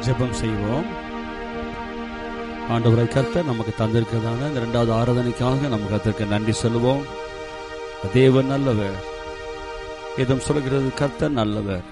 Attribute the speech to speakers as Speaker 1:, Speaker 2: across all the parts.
Speaker 1: ஜெபம் செய்வோம் ஆண்டவரை கர்த்தர் நமக்கு தந்திருக்கிறதான இந்த இரண்டாவது ஆராதனைக்காக நம்ம கர்த்தருக்கு நன்றி சொல்லுவோம் தேவன் நல்லவர் இதம் சொல்கிறது கர்த்தர் நல்லவர்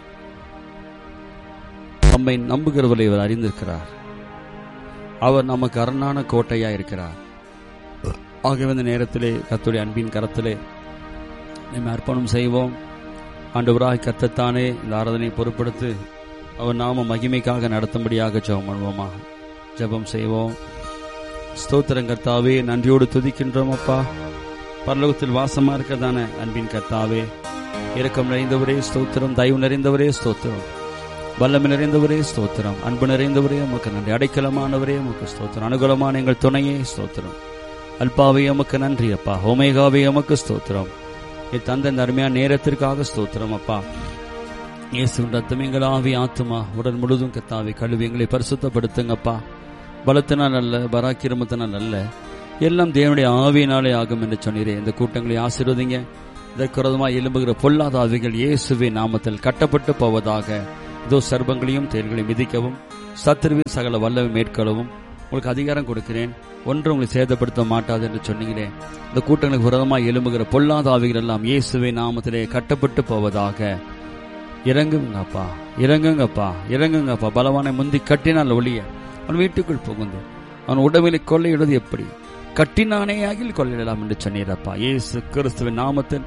Speaker 1: நம்மை நம்புகிறவரை இவர் அறிந்திருக்கிறார் அவர் நமக்கு அரணான கோட்டையா இருக்கிறார் ஆகவே இந்த நேரத்திலே கர்த்தருடைய அன்பின் கரத்திலே நம்ம அர்ப்பணம் செய்வோம் ஆண்டவராய் கர்த்தத்தானே இந்த ஆராதனை பொறுப்படுத்து அவர் நாம மகிமைக்காக நடத்தும்படியாக ஜெபம் பண்ணுவோமா ஜெபம் செய்வோம் ஸ்தோத்திரம் கர்த்தாவே நன்றியோடு துதிக்கின்றோம் அப்பா பரலோகத்தில் வாசமா இருக்கதான அன்பின் கர்த்தாவே இரக்கம் நிறைந்தவரே ஸ்தோத்திரம் தயவு நிறைந்தவரே ஸ்தோத்திரம் வல்லமை நிறைந்தவரே ஸ்தோத்திரம் அன்பு நிறைந்தவரே உமக்கு நன்றி அடைக்கலமானவரே உமக்கு ஸ்தோத்திரம் அனுகூலமான எங்கள் துணையே ஸ்தோத்திரம் அல்பாவே உமக்கு நன்றி அப்பா ஓமேகாவே உமக்கு ஸ்தோத்திரம் நீ தந்த இந்த அருமையான நேரத்திற்காக ஸ்தோத்திரம் அப்பா இயேசுவின் ரத்தம் எங்கள் ஆவி ஆத்துமா உடல் முழுதும் கத்தாவி கழுவி எங்களை பரிசுத்தப்படுத்துங்கப்பா பலத்தினால் அல்ல பராக்கிரமத்தினால் அல்ல எல்லாம் தேவனுடைய ஆவியினாலே ஆகும் என்று சொன்னீரே இந்த கூட்டங்களை ஆசீர்வதிங்க இதற்குரதமாக எலும்புகிற பொல்லாத ஆவிகள் இயேசுவே நாமத்தில் கட்டப்பட்டு போவதாக இதோ சர்பங்களையும் தேர்களையும் மிதிக்கவும் சத்துருவின் சகல வல்லவை மேற்கொள்ளவும் உங்களுக்கு அதிகாரம் கொடுக்கிறேன் ஒன்று உங்களை சேதப்படுத்த மாட்டாது என்று சொன்னீங்களே இந்த கூட்டங்களுக்கு விரதமாக எலும்புகிற பொல்லாத ஆவிகள் எல்லாம் இயேசுவை நாமத்திலே கட்டப்பட்டு போவதாக இறங்குங்கப்பா இறங்குங்கப்பா இறங்குங்கப்பா பலவானை முந்தி கட்டினால் ஒளிய அவன் வீட்டுக்குள் புகுந்து அவன் உடவிலை கொள்ளையிடுவது எப்படி கட்டினானே ஆகில் கொள்ளையிடலாம் என்று சொன்னீரப்பா இயேசு கிறிஸ்துவின் நாமத்தில்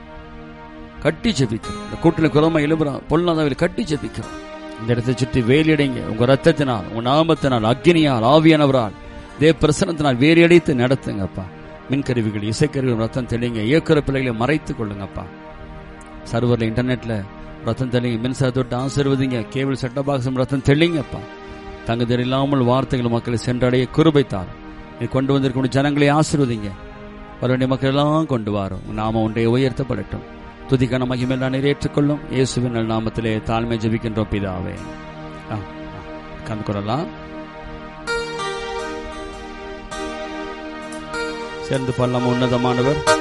Speaker 1: கட்டி ஜெபிக்கிறோம் இந்த கூட்டில் குரமா எழுப்புறான் பொல்லாதவில் கட்டி ஜெபிக்கிறோம் இந்த இடத்தை சுற்றி வேலியடைங்க உங்க ரத்தத்தினால் உங்க நாமத்தினால் அக்னியால் ஆவியானவரால் தேவ பிரசனத்தினால் வேறியடைத்து நடத்துங்கப்பா மின்கருவிகள் இசைக்கருவிகள் ரத்தம் தெளிங்க இயக்குற பிள்ளைகளை மறைத்து கொள்ளுங்கப்பா சர்வரில் இன்டர்நெட்ல ரத்தம் தெளிங்க மின்சாரத்தோட்டு ஆசிர்வதிங்க கேபிள் செட்ட பாக்ஸும் ரத்தம் தெளிங்கப்பா தங்குதல் இல்லாமல் வார்த்தைகள் மக்களை சென்றடைய குருபைத்தார் நீ கொண்டு வந்திருக்க ஜனங்களை ஆசிர்வதிங்க வர வேண்டிய மக்கள் எல்லாம் கொண்டு வரும் நாம ஒன்றை உயர்த்தப்படட்டும் துதிக்கான மகிமெல்லாம் நிறைவேற்றிக்கொள்ளும் இயேசுவின் நல் நாமத்திலே தாழ்மை ஜெபிக்கின்றோம் பிதாவே ஆ, ஆ, கலந்து கொள்ளலாம் சேர்ந்து பல்லம் உன்னதமானவர்